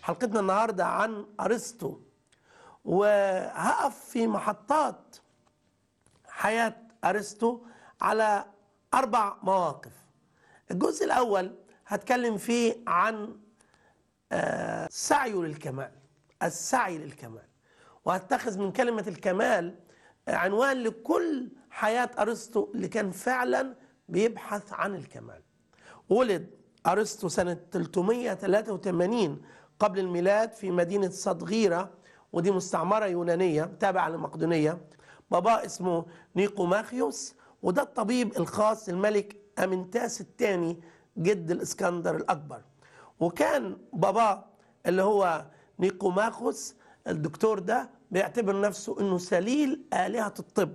حلقتنا النهارده عن ارسطو وهقف في محطات حياه ارسطو على اربع مواقف الجزء الاول هتكلم فيه عن آه، سعيه للكمال السعي للكمال وهتخذ من كلمه الكمال عنوان لكل حياه ارسطو اللي كان فعلا بيبحث عن الكمال ولد ارسطو سنه 383 قبل الميلاد في مدينه صدغيره ودي مستعمره يونانيه تابعه لمقدونيه بابا اسمه نيقوماخيوس وده الطبيب الخاص للملك امنتاس الثاني جد الاسكندر الاكبر وكان بابا اللي هو نيقوماخوس الدكتور ده بيعتبر نفسه انه سليل الهه الطب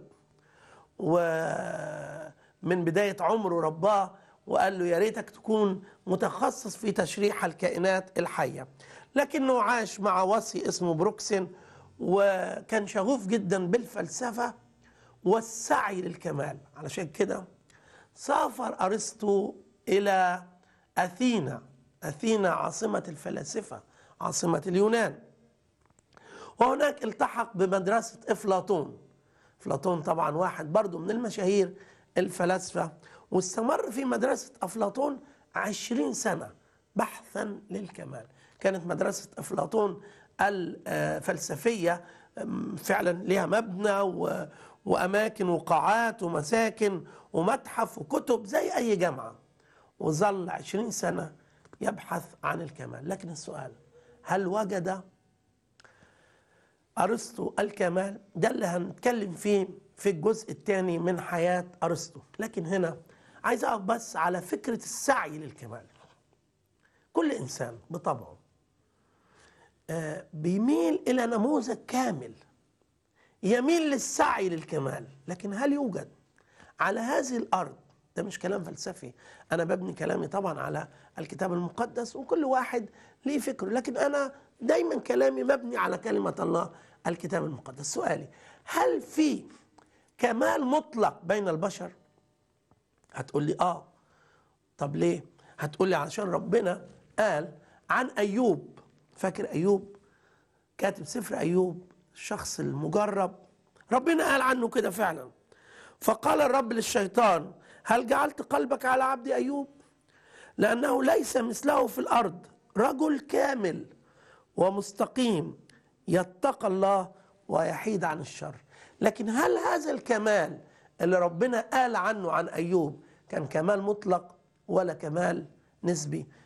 ومن بدايه عمره رباه وقال له يا ريتك تكون متخصص في تشريح الكائنات الحيه لكنه عاش مع وصي اسمه بروكسن وكان شغوف جدا بالفلسفه والسعي للكمال علشان كده سافر ارسطو الى اثينا اثينا عاصمه الفلاسفه عاصمه اليونان وهناك التحق بمدرسه افلاطون افلاطون طبعا واحد برضو من المشاهير الفلاسفه واستمر في مدرسه افلاطون عشرين سنه بحثا للكمال كانت مدرسه افلاطون الفلسفيه فعلا لها مبنى و... واماكن وقاعات ومساكن ومتحف وكتب زي اي جامعه وظل عشرين سنه يبحث عن الكمال لكن السؤال هل وجد ارسطو الكمال ده اللي هنتكلم فيه في الجزء الثاني من حياه ارسطو لكن هنا عايز اقف بس على فكره السعي للكمال كل انسان بطبعه آه، بيميل الى نموذج كامل يميل للسعي للكمال لكن هل يوجد على هذه الارض ده مش كلام فلسفي انا ببني كلامي طبعا على الكتاب المقدس وكل واحد ليه فكره لكن انا دايما كلامي مبني على كلمه الله الكتاب المقدس سؤالي هل في كمال مطلق بين البشر هتقول لي اه طب ليه هتقول لي علشان ربنا قال عن ايوب فاكر ايوب كاتب سفر ايوب الشخص المجرب ربنا قال عنه كده فعلا فقال الرب للشيطان هل جعلت قلبك على عبد ايوب لانه ليس مثله في الارض رجل كامل ومستقيم يتقى الله ويحيد عن الشر لكن هل هذا الكمال اللي ربنا قال عنه عن ايوب كان كمال مطلق ولا كمال نسبي